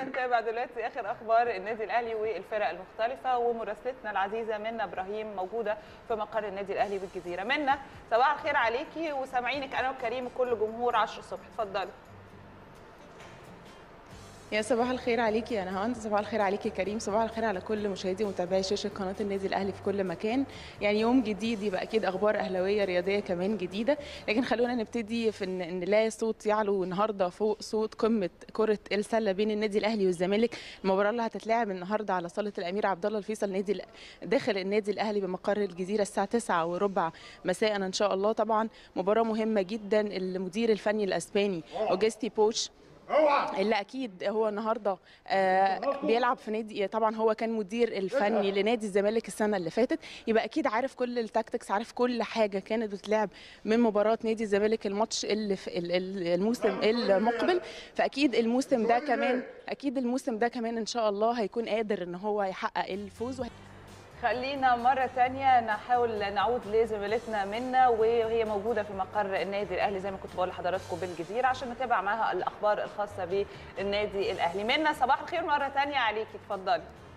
خلينا نتابع دلوقتي اخر اخبار النادي الاهلي والفرق المختلفه ومراسلتنا العزيزه منى ابراهيم موجوده في مقر النادي الاهلي بالجزيره منى صباح الخير عليكي وسامعينك انا وكريم وكل جمهور 10 الصبح اتفضلي يا صباح الخير عليكي يا نهاوند صباح الخير عليكي يا كريم صباح الخير على كل مشاهدي ومتابعي شاشه قناه النادي الاهلي في كل مكان يعني يوم جديد يبقى اكيد اخبار اهلاويه رياضيه كمان جديده لكن خلونا نبتدي في ان ان لا صوت يعلو النهارده فوق صوت قمه كره السله بين النادي الاهلي والزمالك المباراه اللي هتتلعب النهارده على صاله الامير عبد الله الفيصل نادي داخل النادي الاهلي بمقر الجزيره الساعه 9 وربع مساء ان شاء الله طبعا مباراه مهمه جدا المدير الفني الاسباني اوجستي بوش اللي اكيد هو النهارده آه بيلعب في نادي طبعا هو كان مدير الفني لنادي الزمالك السنه اللي فاتت يبقى اكيد عارف كل التاكتكس عارف كل حاجه كانت بتتلعب من مباراه نادي الزمالك الماتش اللي في الموسم المقبل فاكيد الموسم ده كمان اكيد الموسم ده كمان ان شاء الله هيكون قادر ان هو يحقق الفوز وهي خلينا مرة تانية نحاول نعود لزميلتنا منا وهي موجودة في مقر النادي الأهلي زي ما كنت بقول لحضراتكم بالجزيرة عشان نتابع معاها الأخبار الخاصة بالنادي الأهلي منا صباح الخير مرة تانية عليكي اتفضلي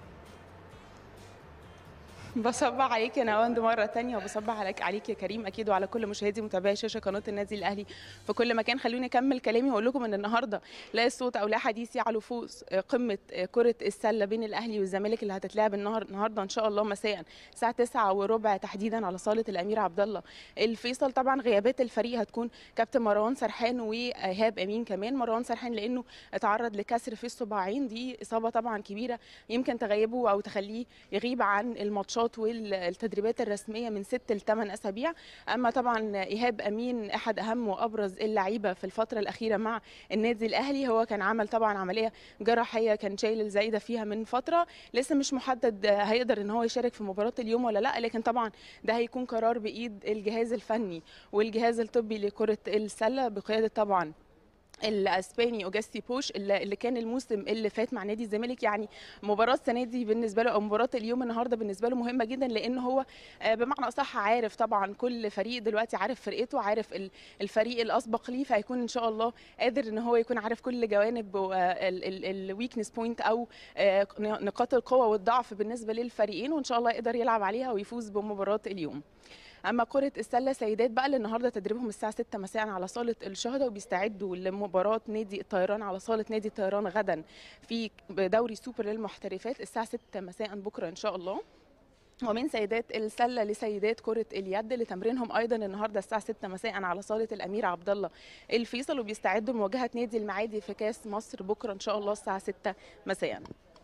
بصبح عليك يا نواند مرة تانية وبصبح عليك عليك يا كريم أكيد وعلى كل مشاهدي ومتابعي شاشة قناة النادي الأهلي في كل مكان خلوني أكمل كلامي وأقول لكم إن النهاردة لا صوت أو لا حديث يعلو فوق قمة كرة السلة بين الأهلي والزمالك اللي هتتلعب النهاردة إن شاء الله مساء الساعة 9 وربع تحديدا على صالة الأمير عبد الله الفيصل طبعا غيابات الفريق هتكون كابتن مروان سرحان وإيهاب أمين كمان مروان سرحان لأنه اتعرض لكسر في الصباعين دي إصابة طبعا كبيرة يمكن تغيبه أو تخليه يغيب عن الماتشات الماتشات والتدريبات الرسميه من ست لثمان اسابيع اما طبعا ايهاب امين احد اهم وابرز اللعيبه في الفتره الاخيره مع النادي الاهلي هو كان عمل طبعا عمليه جراحيه كان شايل الزايده فيها من فتره لسه مش محدد هيقدر ان هو يشارك في مباراه اليوم ولا لا لكن طبعا ده هيكون قرار بايد الجهاز الفني والجهاز الطبي لكره السله بقياده طبعا الاسباني اوجاستي بوش اللي كان الموسم اللي فات مع نادي الزمالك يعني مباراه السنه دي بالنسبه له او مباراه اليوم النهارده بالنسبه له مهمه جدا لان هو بمعنى اصح عارف طبعا كل فريق دلوقتي عارف فرقته عارف الفريق الاسبق ليه فهيكون ان شاء الله قادر ان هو يكون عارف كل جوانب الويكنس بوينت او نقاط القوه والضعف بالنسبه للفريقين وان شاء الله يقدر يلعب عليها ويفوز بمباراه اليوم اما كره السله سيدات بقى اللي النهارده تدريبهم الساعه 6 مساء على صاله الشهداء وبيستعدوا لمباراه نادي الطيران على صاله نادي الطيران غدا في دوري سوبر للمحترفات الساعه 6 مساء بكره ان شاء الله ومن سيدات السله لسيدات كره اليد لتمرينهم ايضا النهارده الساعه 6 مساء على صاله الامير عبد الله الفيصل وبيستعدوا لمواجهه نادي المعادي في كاس مصر بكره ان شاء الله الساعه 6 مساء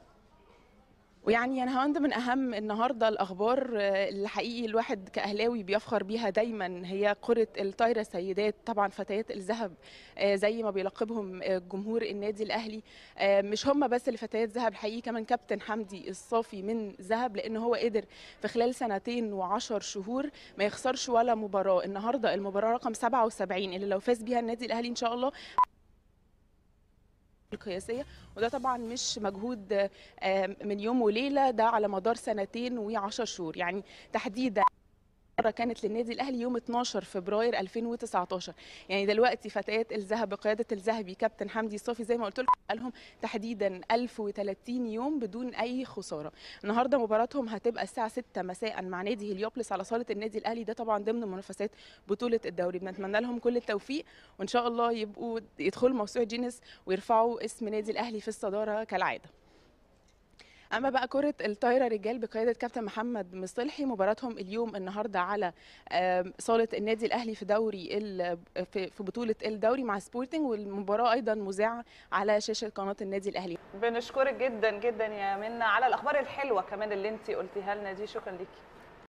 ويعني انا هند من اهم النهارده الاخبار اللي حقيقي الواحد كاهلاوي بيفخر بيها دايما هي كره الطايره سيدات طبعا فتيات الذهب زي ما بيلقبهم جمهور النادي الاهلي مش هم بس اللي فتيات ذهب الحقيقي كمان كابتن حمدي الصافي من ذهب لان هو قدر في خلال سنتين وعشر شهور ما يخسرش ولا مباراه النهارده المباراه رقم 77 اللي لو فاز بيها النادي الاهلي ان شاء الله القياسيه وده طبعا مش مجهود من يوم وليله ده على مدار سنتين وعشر شهور يعني تحديدا مرة كانت للنادي الاهلي يوم 12 فبراير 2019 يعني دلوقتي فتيات الذهب بقياده الذهبي كابتن حمدي الصافي زي ما قلت لكم لهم تحديدا 1030 يوم بدون اي خساره النهارده مباراتهم هتبقى الساعه 6 مساء مع نادي هليوبلس على صاله النادي الاهلي ده طبعا ضمن منافسات بطوله الدوري بنتمنى لهم كل التوفيق وان شاء الله يبقوا يدخلوا موسوعه جينيس ويرفعوا اسم نادي الاهلي في الصداره كالعاده اما بقى كره الطايره رجال بقياده كابتن محمد مصلحي مباراتهم اليوم النهارده على صاله النادي الاهلي في دوري في بطوله الدوري مع سبورتنج والمباراه ايضا مذاعه على شاشه قناه النادي الاهلي بنشكرك جدا جدا يا منى على الاخبار الحلوه كمان اللي انت قلتيها لنا دي شكرا ليكي